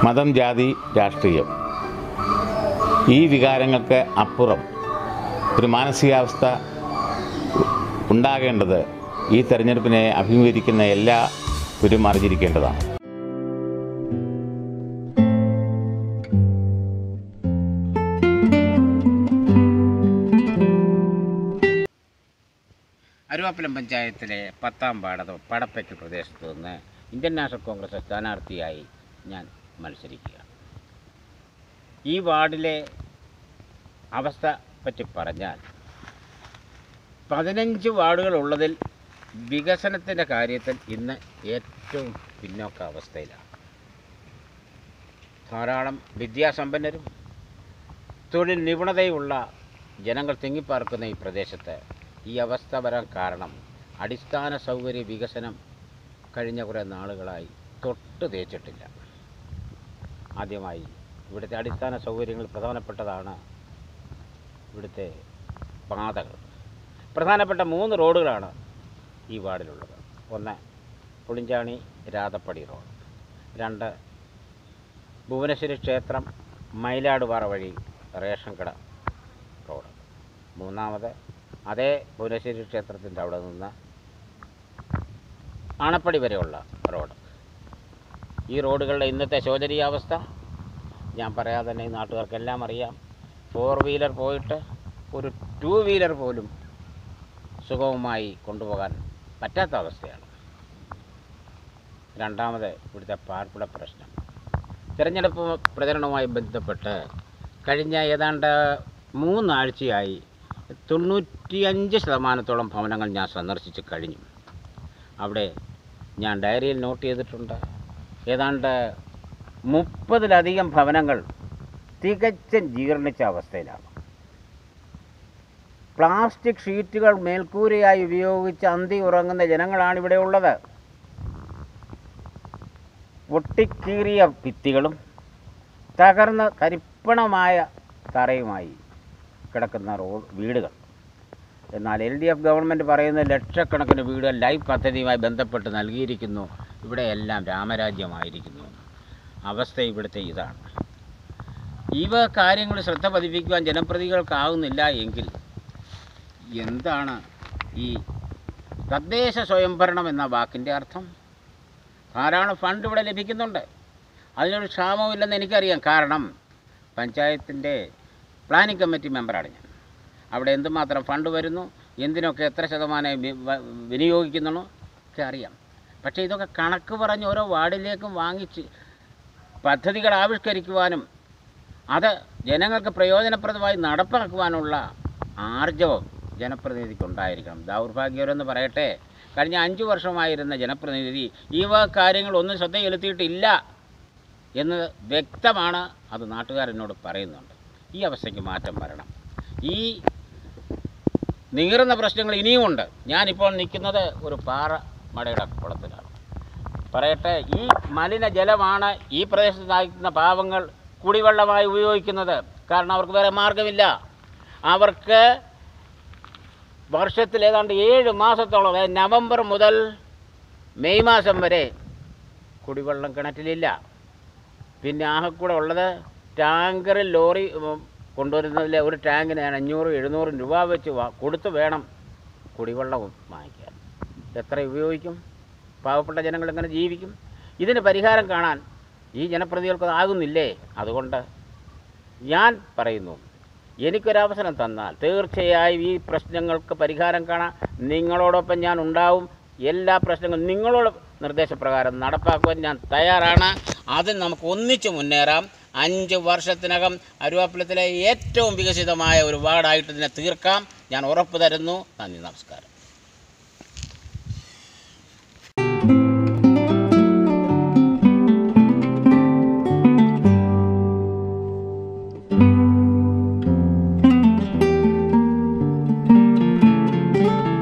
മതം ജാതി രാഷ്ട്രീയം ഈ വികാരങ്ങൾക്ക് അപ്പുറം ഒരു മാനസികാവസ്ഥ ഉണ്ടാകേണ്ടത് ഈ തെരഞ്ഞെടുപ്പിനെ അഭിമുഖീകരിക്കുന്ന എല്ലാവരും അറിഞ്ഞിരിക്കേണ്ടതാണ് അരുവാപ്പലം പഞ്ചായത്തിലെ പത്താം വാർഡ് പടപ്പയ്ക്ക് പ്രദേശത്ത് നിന്ന് ഇന്ത്യൻ നാഷണൽ കോൺഗ്രസ് സ്ഥാനാർത്ഥിയായി ഞാൻ മത്സരിക്കുക ഈ വാർഡിലെ അവസ്ഥ പറ്റി പറഞ്ഞാൽ പതിനഞ്ച് വാർഡുകൾ ഉള്ളതിൽ വികസനത്തിൻ്റെ കാര്യത്തിൽ ഇന്ന് ഏറ്റവും പിന്നോക്ക അവസ്ഥയിലാണ് ധാരാളം വിദ്യാസമ്പന്നരും തൊഴിൽ നിപുണതയുള്ള ജനങ്ങൾ തിങ്ങിപ്പാർക്കുന്ന ഈ പ്രദേശത്ത് ഈ അവസ്ഥ വരാൻ കാരണം അടിസ്ഥാന സൗകര്യ വികസനം കഴിഞ്ഞ കുറേ നാളുകളായി തൊട്ട് തേച്ചിട്ടില്ല ആദ്യമായി ഇവിടുത്തെ അടിസ്ഥാന സൗകര്യങ്ങൾ പ്രധാനപ്പെട്ടതാണ് ഇവിടുത്തെ പാതകൾ പ്രധാനപ്പെട്ട മൂന്ന് റോഡുകളാണ് ഈ വാർഡിലുള്ളത് ഒന്ന് പുളിഞ്ചാണി രാധപ്പടി റോഡ് രണ്ട് ഭുവനശ്വരി ക്ഷേത്രം മയിലാടുപാറ വഴി റേഷൻ കട റോഡ് മൂന്നാമത് അതേ ഭുവനശ്വരി ക്ഷേത്രത്തിൻ്റെ അവിടെ നിന്ന് ആണപ്പടി വരെയുള്ള റോഡ് ഈ റോഡുകളുടെ ഇന്നത്തെ ശോചനീയാവസ്ഥ ഞാൻ പറയാതെ തന്നെ ഈ നാട്ടുകാർക്കെല്ലാം അറിയാം ഫോർ വീലർ പോയിട്ട് ഒരു ടു വീലർ പോലും സുഗമമായി കൊണ്ടുപോകാൻ പറ്റാത്ത അവസ്ഥയാണ് രണ്ടാമത് ഇവിടുത്തെ പാർപ്പിട പ്രശ്നം തിരഞ്ഞെടുപ്പ് പ്രചരണവുമായി ബന്ധപ്പെട്ട് കഴിഞ്ഞ ഏതാണ്ട് മൂന്നാഴ്ചയായി തൊണ്ണൂറ്റിയഞ്ച് ശതമാനത്തോളം ഭവനങ്ങൾ ഞാൻ സന്ദർശിച്ച് കഴിഞ്ഞു അവിടെ ഞാൻ ഡയറിയിൽ നോട്ട് ചെയ്തിട്ടുണ്ട് ഏതാണ്ട് മുപ്പതിലധികം ഭവനങ്ങൾ തികച്ചും ജീർണിച്ച അവസ്ഥയിലാണ് പ്ലാസ്റ്റിക് ഷീറ്റുകൾ മേൽക്കൂരയായി ഉപയോഗിച്ച് അന്തി ഉറങ്ങുന്ന ജനങ്ങളാണ് ഇവിടെ ഉള്ളത് പൊട്ടിക്കീറിയ ഭിത്തികളും തകർന്ന് തരിപ്പണമായ തറയുമായി കിടക്കുന്ന റോഡ് വീടുകൾ എന്നാൽ എൽ ഡി എഫ് ഗവൺമെൻറ് പറയുന്ന ലക്ഷക്കണക്കിന് വീടുകൾ ലൈഫ് പദ്ധതിയുമായി ബന്ധപ്പെട്ട് നൽകിയിരിക്കുന്നു ഇവിടെയെല്ലാം രാമരാജ്യമായിരിക്കുന്നു അവസ്ഥ ഇവിടുത്തെ ഇതാണ് ഇവ കാര്യങ്ങൾ ശ്രദ്ധ പതിപ്പിക്കുവാൻ ജനപ്രതികൾക്കാവുന്നില്ല എങ്കിൽ എന്താണ് ഈ തദ്ദേശ സ്വയംഭരണം എന്ന വാക്കിൻ്റെ അർത്ഥം ധാരാളം ഫണ്ട് ഇവിടെ ലഭിക്കുന്നുണ്ട് അതിനൊരു ക്ഷാമമില്ലെന്ന് എനിക്കറിയാം കാരണം പഞ്ചായത്തിൻ്റെ പ്ലാനിംഗ് കമ്മിറ്റി മെമ്പറാണ് ഞാൻ അവിടെ എന്തുമാത്രം ഫണ്ട് വരുന്നു എന്തിനൊക്കെ എത്ര ശതമാനം വി- വ- വിനിയോഗിക്കുന്നു ഒക്കെ അറിയാം പക്ഷേ ഇതൊക്കെ കണക്ക് പറഞ്ഞ് ഓരോ വാർഡിലേക്കും വാങ്ങിച്ച് പദ്ധതികൾ ആവിഷ്കരിക്കുവാനും അത് ജനങ്ങൾക്ക് പ്രയോജനപ്രദമായി നടപ്പാക്കുവാനുള്ള ആർജവം ജനപ്രതിനിധിക്ക് ഉണ്ടായിരിക്കണം ദൗർഭാഗ്യവരെന്ന് പറയട്ടെ കഴിഞ്ഞ അഞ്ച് വർഷമായിരുന്ന ജനപ്രതിനിധി ഈ വക കാര്യങ്ങളൊന്നും ശ്രദ്ധ ചെലുത്തിയിട്ടില്ല എന്ന് വ്യക്തമാണ് അത് നാട്ടുകാരെന്നോട് പറയുന്നുണ്ട് ഈ അവസ്ഥയ്ക്ക് മാറ്റം വരണം ഈ നീറുന്ന പ്രശ്നങ്ങൾ ഇനിയുമുണ്ട് ഞാനിപ്പോൾ നിൽക്കുന്നത് ഒരു പാറ മടയുടെ കുളത്തിലാണ് പറയട്ടെ ഈ മലിനജലമാണ് ഈ പ്രദേശത്ത് നയിക്കുന്ന പാവങ്ങൾ കുടിവെള്ളമായി ഉപയോഗിക്കുന്നത് കാരണം അവർക്ക് വേറെ മാർഗമില്ല അവർക്ക് വർഷത്തിൽ ഏതാണ്ട് ഏഴ് മാസത്തോളം അതായത് നവംബർ മുതൽ മെയ് മാസം വരെ കുടിവെള്ളം കിണറ്റിലില്ല പിന്നെ ആകെക്കൂടെ ഉള്ളത് ടാങ്കറിൽ ലോറി ഉം, കൊണ്ടുവരുന്നതിലെ ഒരു ടാങ്കിന് അഞ്ഞൂറ് എഴുന്നൂറ് രൂപ വെച്ച് വാ- കൊടുത്ത് വേണം കുടിവെള്ളം വാങ്ങിക്കാൻ എത്ര ഉപയോഗിക്കും പാവപ്പെട്ട ജനങ്ങൾ എങ്ങനെ ജീവിക്കും ഇതിന് പരിഹാരം കാണാൻ ഈ ജനപ്രതികൾക്ക് ആകുന്നില്ലേ അതുകൊണ്ട് ഞാൻ പറയുന്നു എനിക്കൊരവസരം തന്നാൽ തീർച്ചയായും ഈ പ്രശ്നങ്ങൾക്ക് പരിഹാരം കാണാൻ നിങ്ങളോടൊപ്പം ഞാൻ ഉണ്ടാവും എല്ലാ പ്രശ്നങ്ങളും നിങ്ങളോട് നിർദ്ദേശപ്രകാരം നടപ്പാക്കുവാൻ ഞാൻ തയ്യാറാണ് അതിൽ നമുക്ക് ഒന്നിച്ച് മുന്നേറാം അഞ്ച് വർഷത്തിനകം അരുവാപ്പുലത്തിലെ ഏറ്റവും വികസിതമായ ഒരു വാർഡായിട്ട് ഇതിനെ തീർക്കാം ഞാൻ ഉറപ്പ് തരുന്നു നന്ദി നമസ്കാരം